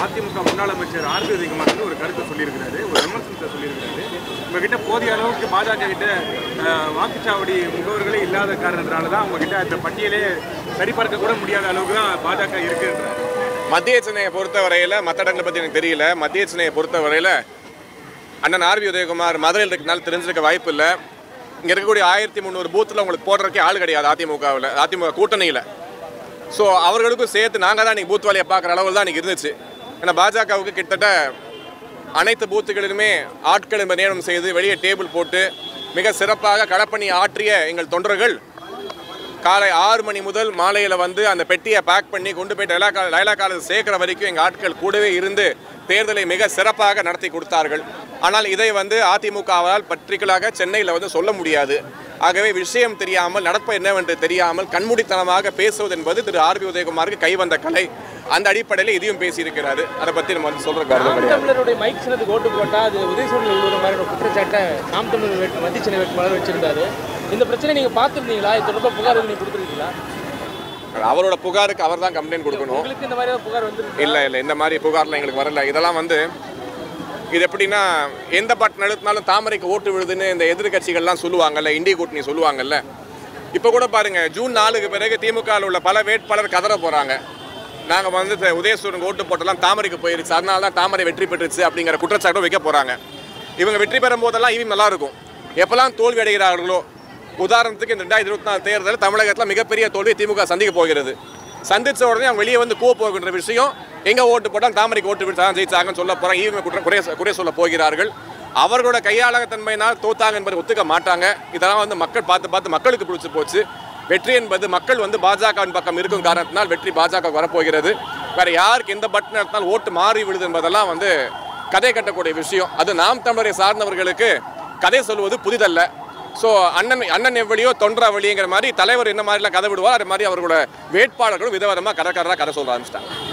அதிமுக முன்னாள் அமைச்சர் ஆர்பி உதயகுமார் வந்து ஒரு கருத்தை சொல்லியிருக்கிறாரு ஒரு விமர்சனத்தை சொல்லியிருக்கிறாரு உங்ககிட்ட போதிய அளவுக்கு பாஜக கிட்ட அஹ், வாக்குச்சாவடி முகவர்களே இல்லாத காரணத்தினால தான் உங்ககிட்ட அந்த பட்டியலே சரிபார்க்க கூட முடியாத அளவுக்கு தான் பாஜக இருக்குன்றாரு மத்திய சென்னையை பொறுத்த வரையில் மற்ற இடங்களை பற்றி எனக்கு தெரியல மத்திய சென்னையை பொறுத்த வரையில் அண்ணன் ஆர்வி உதயகுமார் மதுரையில் இருக்கனால தெரிஞ்சிருக்க வாய்ப்பு இல்லை இங்கே இருக்கக்கூடிய ஆயிரத்தி முந்நூறு பூத்தில் உங்களுக்கு போடுறதுக்கே ஆள் கிடையாது அதிமுகவில் அதிமுக கூட்டணியில் ஸோ அவர்களுக்கும் சேர்த்து நாங்கள் தான் இன்றைக்கி பூத் வேலையை பார்க்குற அளவில் தான் இன்றைக்கி இருந்துச்சு ஏன்னா பாஜகவுக்கு கிட்டத்தட்ட அனைத்து பூத்துகளிலுமே ஆட்கள் நியமனம் செய்து வெளியே டேபிள் போட்டு மிக சிறப்பாக களப்பணி ஆற்றிய எங்கள் தொண்டர்கள் காலை ஆறு மணி முதல் மாலையில் வந்து அந்த பெட்டியை பேக் பண்ணி கொண்டு போய் லைலா கால லைலா காலேஜ் சேர்க்குற வரைக்கும் எங்கள் ஆட்கள் கூடவே இருந்து தேர்தலை மிக சிறப்பாக நடத்தி கொடுத்தார்கள் ஆனால் இதை வந்து அதிமுகவால் பர்டிகுலராக சென்னையில் வந்து சொல்ல முடியாது ஆகவே விஷயம் தெரியாமல் நடப்பு என்னவென்று தெரியாமல் கண்மூடித்தனமாக பேசுவது என்பது திரு ஆர்பி உதயகுமாருக்கு கைவந்த கலை அந்த அடிப்படையில் இதையும் பேசியிருக்கிறாரு அதை பற்றி நம்ம வந்து சொல்கிற கருத்து நாம் கிடையாது தமிழருடைய மைக் சின்னத்துக்கு ஓட்டு போட்டா அது உதயசூரில் உள்ள மாதிரி ஒரு குற்றச்சாட்டை நாம் தமிழர் வேட்பு மத்திய சென்னை வேட்பாளர் வச்சிருந்தாரு இந்த பிரச்சனை நீங்க பார்த்துருந்தீங்களா இது தொடர்பாக புகார் எதுவும் நீங்க கொடுத்துருக்கீங்களா அவரோட புகாருக்கு அவர் தான் கம்ப்ளைண்ட் கொடுக்கணும் உங்களுக்கு இந்த மாதிரி ஏதாவது புகார் வந்துருக்கு இல்லை இல்லை இந்த மாதிரி புகார்லாம் எங்களுக்கு வரல இதெல்லாம் வந்து இது எப்படின்னா எந்த பட்டன் அழுத்தினாலும் தாமரைக்கு ஓட்டு விழுதுன்னு இந்த எதிர்க்கட்சிகள்லாம் சொல்லுவாங்கல்ல இந்திய கூட்டணி சொல்லுவாங்கல்ல இப்போ கூட பாருங்க ஜூன் நாலுக்கு பிறகு திமுகவில் உள்ள பல வேட்பாளர் கதற போகிறாங்க நாங்கள் வந்து த- உதயசூரன் ஓட்டு போட்டெல்லாம் தாமரைக்கு போயிருச்சு அதனால தான் தாமரை வெற்றி பெற்றுச்சு அப்படிங்கிற குற்றச்சாட்டும் வைக்க போகிறாங்க இவங்க வெற்றி பெறும் போதெல்லாம் இவங்க நல்லா இருக்கும் எப்போல்லாம் தோல்வி அடைகிறார்களோ உதாரணத்துக்கு இந்த ரெண்டாயிரத்தி இருபத்தி நாலு தேர்தல் தமிழகத்தில் மிகப்பெரிய தோல்வியை திமுக சந்திக்க போகிறது சந்திச்ச உடனே அவங்க வெளியே வந்து கூவ போகின்ற விஷயம் எங்க ஓட்டு போட்டால் தாமரைக்கு ஓட்டு விட்டு தான் ஜெயிச்சாங்கன்னு சொல்ல போறாங்க இவங்க குற்ற குறை குறை சொல்ல போகிறார்கள் அவர்களோட கையாளகத்தன்மையினால் தோத்தாங்க என்பதை ஒத்துக்க மாட்டாங்க இதெல்லாம் வந்து மக்கள் பார்த்து பார்த்து மக்களுக்கு பிடிச்சி போச்சு வெற்றி என்பது மக்கள் வந்து பாஜகவின் பக்கம் இருக்கும் காரணத்தினால் வெற்றி பாஜக வரப்போகிறது வேற யாருக்கு எந்த பட்டன் எடுத்தாலும் ஓட்டு மாறி விழுது என்பதெல்லாம் வந்து கதை கட்டக்கூடிய விஷயம் அது நாம் தமிழரை சார்ந்தவர்களுக்கு கதை சொல்வது புதிதல்ல ஸோ அண்ணன் அண்ணன் எவ்வளியோ தொன்றா வழிங்கிற மாதிரி தலைவர் என்ன மாதிரிலாம் கதை விடுவார் அது மாதிரி அவர்களோட வேட்பாளர்களும் விதவிதமாக கதை கதை கதை சொல்ல ஆரம்பிச்சிட்டாங்க